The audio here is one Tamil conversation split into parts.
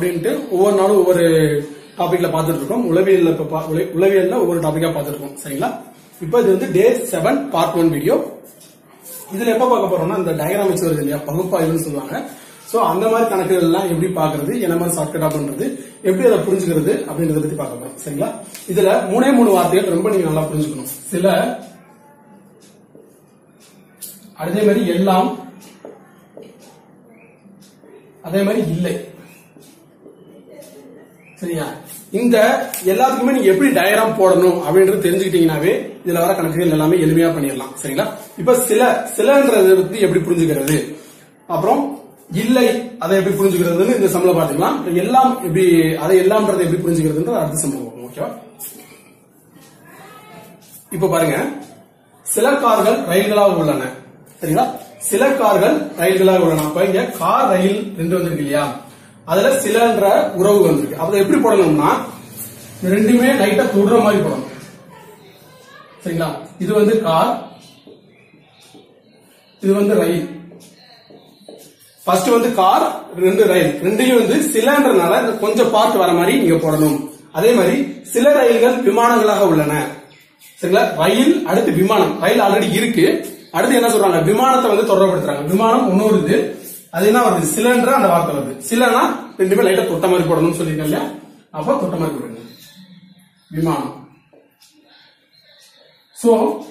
அப்படின்ட்டு ஒவ்வொரு நாளும் ஒவ்வொரு டாபிக்ல பார்த்துட்டு இருக்கோம் உளவியல்ல இப்ப பா- உள- உளவியல்ல ஒவ்வொரு டாபிக்கா பார்த்துட்டு இருக்கோம் சரிங்களா இப்போ இது வந்து day seven part one video இதுல எப்ப பார்க்க போறோம்னா இந்த டயக்ராம் வச்சு வருது இல்லையா பகுப்பாய்வுன்னு சொல்லுவாங்க சோ அந்த மாதிரி கணக்குகள் எல்லாம் எப்படி பாக்குறது என்ன மாதிரி ஷார்ட்கட்டா பண்றது எப்படி அதை புரிஞ்சுக்கிறது அப்படின்றத பத்தி பார்க்க போறோம் சரிங்களா இதுல மூணே மூணு வார்த்தைகள் ரொம்ப நீங்க நல்லா புரிஞ்சுக்கணும் சில அதே மாதிரி எல்லாம் அதே மாதிரி இல்லை சரியா இந்த எல்லாத்துக்குமே நீங்க எப்படி டயக்ராம் போடணும் அப்படின்றது தெரிஞ்சுக்கிட்டீங்கன்னாவே இதுல வர கணக்குகள் எல்லாமே எளிமையா பண்ணிடலாம் சரிங்களா இப்ப சில சிலன்றதை பத்தி எப்படி புரிஞ்சுக்கிறது அப்புறம் இல்லை அதை எப்படி புரிஞ்சுக்கிறதுன்னு இந்த சம்பளம் பாத்துக்கலாம் இப்ப எல்லாம் எப்படி அதை எல்லாம்ன்றதை எப்படி புரிஞ்சுக்கிறதுன்ற அடுத்த சம்பளம் பார்ப்போம் ஓகேவா இப்ப பாருங்க சில கார்கள் ரயில்களாக உள்ளன சரிங்களா சில கார்கள் ரயில்களாக உள்ளன அப்ப இங்க கார் ரயில் ரெண்டு வந்திருக்கு இல்லையா அதுல சிலன்ற உறவு வந்திருக்கு அப்ப எப்படி போடணும்னா இந்த ரெண்டுமே லைட்டா தொடுற மாதிரி போடணும் சரிங்களா இது வந்து கார் இது வந்து ரயில் ஃபர்ஸ்ட் வந்து கார் ரெண்டு ரயில் ரெண்டையும் வந்து சிலன்றனால இந்த கொஞ்சம் பார்ட் வர மாதிரி நீங்க போடணும் அதே மாதிரி சில ரயில்கள் விமானங்களாக உள்ளன சரிங்களா ரயில் அடுத்து விமானம் ரயில் ஆல்ரெடி இருக்கு அடுத்து என்ன சொல்றாங்க விமானத்தை வந்து தொடர்படுத்துறாங்க விமானம் இன்னொரு இது அது என்ன வருது சிலன்ற அந்த வார்த்தை வருது சிலனா ரெண்டுமே லைட்டா தொட்ட மாதிரி போடணும்னு சொல்லியிருக்கேன் இல்லையா அப்போ தொட்ட மாதிரி போடுங்க விமானம் சோ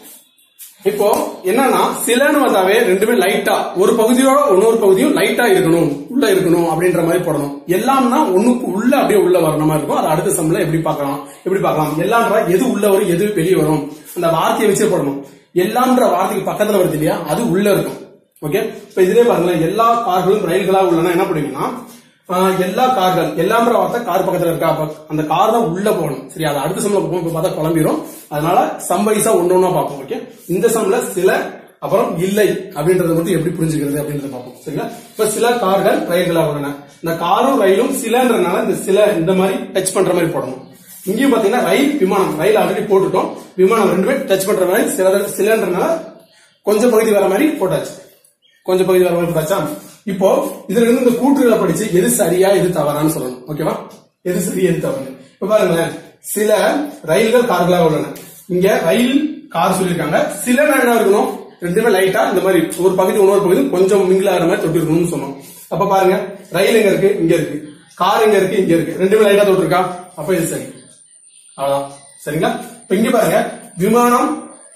இப்போ என்னன்னா சிலன்னு வந்தாவே ரெண்டுமே லைட்டா ஒரு பகுதியோட இன்னொரு பகுதியும் லைட்டா இருக்கணும் உள்ள இருக்கணும் அப்படின்ற மாதிரி போடணும் எல்லாம்னா ஒண்ணுக்கு உள்ள அப்படியே உள்ள வரணும் மாதிரி இருக்கும் அது அடுத்த சம்பளம் எப்படி பார்க்கலாம் எப்படி பார்க்கலாம் எல்லாம்ன்ற எது உள்ள வரும் எது வெளியே வரும் அந்த வார்த்தையை வச்சே போடணும் எல்லாம்ன்ற வார்த்தைக்கு பக்கத்துல வருது இல்லையா அது உள்ள இருக்கும் ஓகே இப்ப இதுலயே பாருங்களேன் எல்லா கார்களும் ரயில்களா உள்ளனா என்ன பண்ணுவீங்கன்னா ஆஹ், எல்லா கார்கள் எல்லாம்ன்ற வார்த்தை கார் பக்கத்துல இருக்கா அப்ப அந்த கார் தான் உள்ள போகணும் சரி அது அடுத்த சம்பளம் போகும் இப்ப பார்த்தா குழம்பிரும் அதனால சம்பைசா ஒண்ணு ஒண்ணா பார்ப்போம் ஓகே இந்த சம்ல சில அப்புறம் இல்லை அப்படின்றத மட்டும் எப்படி புரிஞ்சுக்கிறது அப்படின்றத பார்ப்போம் சரிங்களா இப்ப சில கார்கள் ரயில்களா உள்ளன இந்த காரும் ரயிலும் சிலன்றனால இந்த சில இந்த மாதிரி டச் பண்ற மாதிரி போடணும் இங்கேயும் பாத்தீங்கன்னா ரயில் விமானம் ரயில் ஆல்ரெடி போட்டுட்டோம் விமானம் ரெண்டுமே டச் பண்ற மாதிரி சில சிலன்றனால கொஞ்சம் பகுதி வர மாதிரி போட்டாச்சு கொஞ்சம் பகுதி வர மாதிரி போட்டாச்சா இப்போ இதுல இருந்து இந்த கூற்றுகளை படிச்சு எது சரியா எது தவறான்னு சொல்லணும் ஓகேவா எது சரி எது தவறு இப்ப பாருங்களேன் சில ரயில்கள் கார்களாக உள்ளன இங்க ரயில் கார் சொல்லியிருக்காங்க சில என்ன இருக்கணும் ரெண்டுமே லைட்டா இந்த மாதிரி ஒரு பகுதி இன்னொரு பகுதி கொஞ்சம் மிங்கிள் ஆகிற மாதிரி தொட்டு இருக்கணும்னு சொன்னோம் அப்ப பாருங்க ரயில் எங்க இருக்கு இங்க இருக்கு கார் எங்க இருக்கு இங்க இருக்கு ரெண்டுமே லைட்டா தொட்டு இருக்கா அப்ப இது சரி அவ்வளவுதான் சரிங்களா இப்ப இங்க பாருங்க விமானம்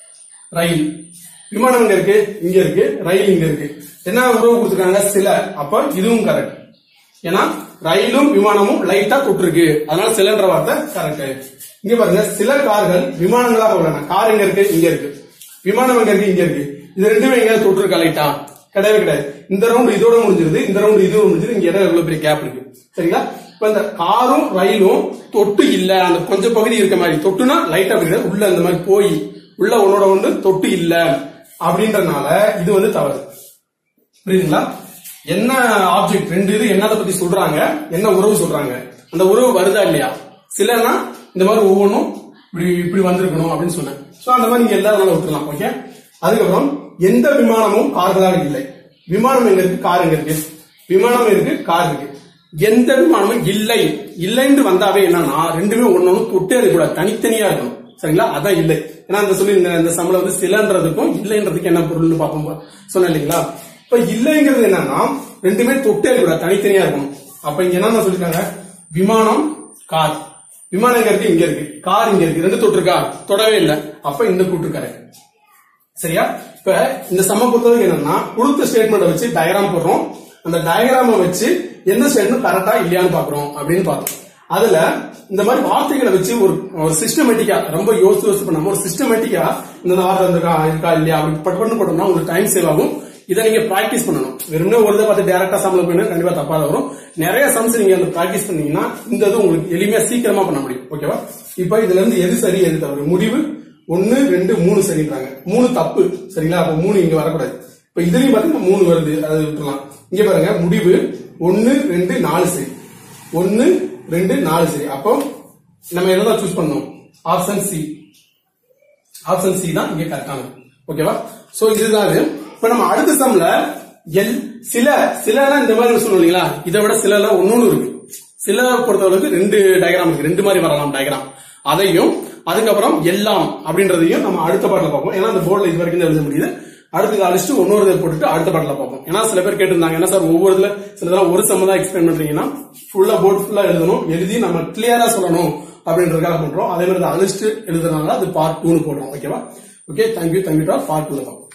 ரயில் விமானம் இங்க இருக்கு இங்க இருக்கு ரயில் இங்க இருக்கு என்ன உறவு கொடுத்துருக்காங்க சில அப்ப இதுவும் கரெக்ட் ஏன்னா ரயிலும் விமானமும் லைட்டா தொட்டிருக்கு அதனால சிலன்ற வார்த்தை கரெக்ட் இங்க பாருங்க சில கார்கள் விமானங்களாக உள்ளன கார் எங்க இருக்கு இங்க இருக்கு விமானம் எங்க இருக்கு இங்க இருக்கு இது ரெண்டுமே எங்க தொட்டிருக்கா லைட்டா கிடையவே கிடையாது இந்த ரவுண்ட் இதோட முடிஞ்சிருது இந்த ரவுண்ட் இதோட முடிஞ்சிருது இங்க இடம் எவ்வளவு பெரிய கேப் இருக்கு சரிங்களா இப்ப இந்த காரும் ரயிலும் தொட்டு இல்ல அந்த கொஞ்சம் பகுதி இருக்க மாதிரி தொட்டுனா லைட்டா அப்படி உள்ள அந்த மாதிரி போய் உள்ள உன்னோட ஒன்று தொட்டு இல்ல அப்படின்றனால இது வந்து தவறு புரியுதுங்களா என்ன ஆப்ஜெக்ட் ரெண்டு இது என்னதை பத்தி சொல்றாங்க என்ன உறவு சொல்றாங்க அந்த உறவு வருதா இல்லையா சிலனா இந்த மாதிரி ஒவ்வொன்றும் இப்படி இப்படி வந்திருக்கணும் அப்படின்னு சொன்னேன் சோ அந்த மாதிரி நீங்க எல்லாரும் விட்டுலாம் ஓகே அதுக்கப்புறம் எந்த விமானமும் கார்களாக இல்லை விமானம் எங்க இருக்கு கார் எங்க இருக்கு விமானம் இருக்கு கார் இருக்கு எந்த விமானமும் இல்லை இல்லைன்னு வந்தாவே என்னன்னா ரெண்டுமே ஒண்ணு ஒண்ணு தொட்டே இருக்கக்கூடாது தனித்தனியா இருக்கணும் சரிங்களா அதான் இல்லை ஏன்னா அந்த சொல்லி இந்த- இந்த சம்பளம் வந்து சிலன்றதுக்கும் இல்லைன்றதுக்கு என்ன பொருள்னு பார்ப்போம் சொன்னேன் இல்லைங்களா இப்ப இல்லைங்கிறது என்னன்னா ரெண்டுமே தொட்டே இருக்கக்கூடாது தனித்தனியா இருக்கணும் அப்ப இங்க என்ன சொல்லிருக்காங்க விமானம் கார் விமானம் எங்க இருக்கு இங்க இருக்கு கார் இங்க இருக்கு ரெண்டு தொட்டு இருக்கா தொடவே இல்லை அப்ப இந்த கூட்டு கரெக்ட் சரியா இப்ப இந்த சம்ம பொறுத்தவரைக்கும் என்னன்னா கொடுத்த ஸ்டேட்மெண்ட் வச்சு டயக்ராம் போடுறோம் அந்த டயக்ராம வச்சு எந்த ஸ்டேட்மெண்ட் கரெக்டா இல்லையான்னு பாக்குறோம் அப்படின்னு பார்த்தோம் அதுல இந்த மாதிரி வார்த்தைகளை வச்சு ஒரு ஒரு சிஸ்டமேட்டிக்கா ரொம்ப யோசிச்சு யோசிச்சு பண்ணாம ஒரு சிஸ்டமேட்டிக்கா இந்த வார்த்தை இருக்கா இருக்கா இல்லையா அப்படி பட் பண்ணு போட்டோம்னா உங்களுக்கு டைம் சேவ் ஆகும் இதை நீங்க பிராக்டிஸ் பண்ணணும் வெறுமனே ஒரு தடவை பார்த்து டேரக்டா சம்பளம் போயினா கண்டிப்பா தப்பா தான் வரும் நிறைய சம்ஸ் நீங்க அந்த பிராக்டிஸ் பண்ணீங்கன்னா இந்த இது உங்களுக்கு எளிமையா சீக்கிரமா பண்ண முடியும் ஓகேவா இப்ப இதுல இருந்து எது சரி எது தவறு முடிவு ஒன்னு ரெண்டு மூணு சரின்றாங்க மூணு தப்பு சரிங்களா அப்ப மூணு இங்க வரக்கூடாது இப்ப இதுலயும் பாத்தீங்கன்னா மூணு வருது அதை விட்டுலாம் இங்க பாருங்க முடிவு ஒன்னு ரெண்டு நாலு சரி ஒன்னு ரெண்டு நாலு சரி அப்போ நம்ம எல்லாம் சூஸ் பண்ணணும் ஆப்ஷன் சி ஆப்ஷன் சி தான் இங்க கரெக்டானது ஓகேவா சோ இதுதான் இது இப்ப நம்ம அடுத்த சம்ல எல் சில சிலனா இந்த மாதிரி சொன்னோம் இல்லைங்களா இதை விட சிலல ஒன்னொன்னு இருக்கு சில பொறுத்தளவுக்கு ரெண்டு டயக்ராம் இருக்கு ரெண்டு மாதிரி வரலாம் டயக்ராம் அதையும் அதுக்கப்புறம் எல்லாம் அப்படின்றதையும் நம்ம அடுத்த பாட்டில் பார்ப்போம் ஏன்னா அந்த போர்டில் இது வரைக்கும் தான் எழுத முடியுது அடுத்து அழிச்சிட்டு இன்னொரு இதை போட்டுட்டு அடுத்த பாட்டில் பார்ப்போம் ஏன்னா சில பேர் கேட்டிருந்தாங்க என்ன சார் ஒவ்வொரு இதுல சில இதெல்லாம் ஒரு சம்ம தான் எக்ஸ்பிளைன் பண்றீங்கன்னா ஃபுல்லா போர்டு ஃபுல்லா எழுதணும் எழுதி நம்ம கிளியரா சொல்லணும் அப்படின்றதுக்காக பண்றோம் அதே மாதிரி அதை அழிச்சிட்டு எழுதுறதுனால அது பார்ட் டூன்னு போடுறோம் ஓகேவா ஓகே தேங்க்யூ தேங்க்யூ பார்ட் டூல பார்ப்போம்